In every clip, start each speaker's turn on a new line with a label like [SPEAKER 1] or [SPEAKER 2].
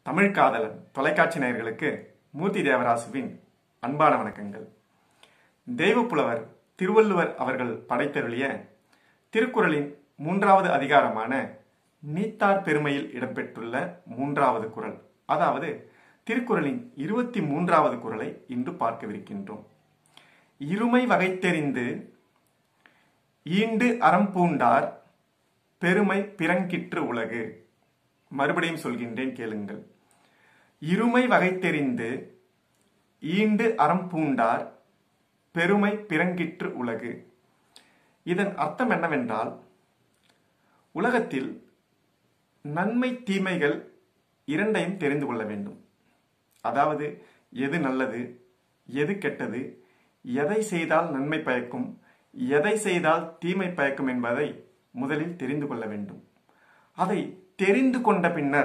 [SPEAKER 1] தமிழ் காதலன் தொலைக்காட்சி நேயர்களுக்கு மூர்த்தி தேவராசுவின் அன்பான வணக்கங்கள் தெய்வப்புலவர் திருவள்ளுவர் அவர்கள் படைத்தருளிய திருக்குறளின் மூன்றாவது அதிகாரமான நீத்தார் பெருமையில் இடம்பெற்றுள்ள மூன்றாவது குறள் அதாவது திருக்குறளின் இருபத்தி மூன்றாவது குறளை இன்று பார்க்கவிருக்கின்றோம் இருமை வகை தெரிந்து ஈண்டு அறம் பூண்டார் பெருமை பிறங்கிற்று உலகு மறுபடியும் சொல்கின்றேன் கேளுங்கள் இருமை வகை தெரிந்து ஈண்டு அறம் பூண்டார் பெருமை பிறங்கிற்று உலகு இதன் அர்த்தம் என்னவென்றால் உலகத்தில் நன்மை தீமைகள் இரண்டையும் தெரிந்து கொள்ள வேண்டும் அதாவது எது நல்லது எது கெட்டது எதை செய்தால் நன்மை பயக்கும் எதை செய்தால் தீமை பயக்கும் என்பதை முதலில் தெரிந்து கொள்ள வேண்டும் அதை தெரிந்து கொண்ட பின்னர்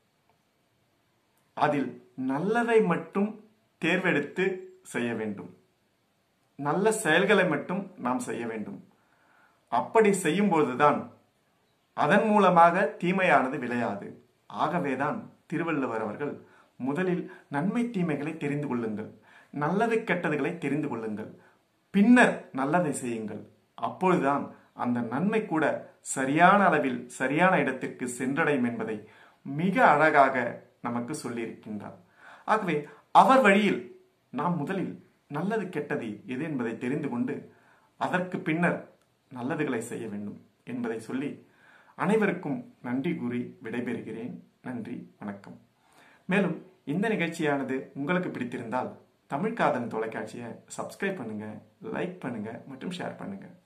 [SPEAKER 1] அதில் நல்லதை மட்டும் தேர்வெடுத்து செய்ய வேண்டும் நல்ல செயல்களை மட்டும் நாம் செய்ய வேண்டும் அப்படி செய்யும்போதுதான் அதன் மூலமாக தீமையானது விளையாது ஆகவேதான் திருவள்ளுவர் அவர்கள் முதலில் நன்மை தீமைகளை தெரிந்து கொள்ளுங்கள் நல்லது கெட்டதுகளை தெரிந்து கொள்ளுங்கள் பின்னர் நல்லதை செய்யுங்கள் அப்பொழுதுதான் அந்த நன்மை கூட சரியான அளவில் சரியான இடத்திற்கு சென்றடையும் என்பதை மிக அழகாக நமக்கு சொல்லியிருக்கின்றார் ஆகவே அவர் வழியில் நாம் முதலில் நல்லது கெட்டது எது என்பதை தெரிந்து கொண்டு அதற்கு பின்னர் நல்லதுகளை செய்ய வேண்டும் என்பதை சொல்லி அனைவருக்கும் நன்றி கூறி விடைபெறுகிறேன் நன்றி வணக்கம் மேலும் இந்த நிகழ்ச்சியானது உங்களுக்கு பிடித்திருந்தால் தமிழ் காதல் தொலைக்காட்சியை சப்ஸ்கிரைப் பண்ணுங்க லைக் பண்ணுங்க மற்றும் ஷேர் பண்ணுங்க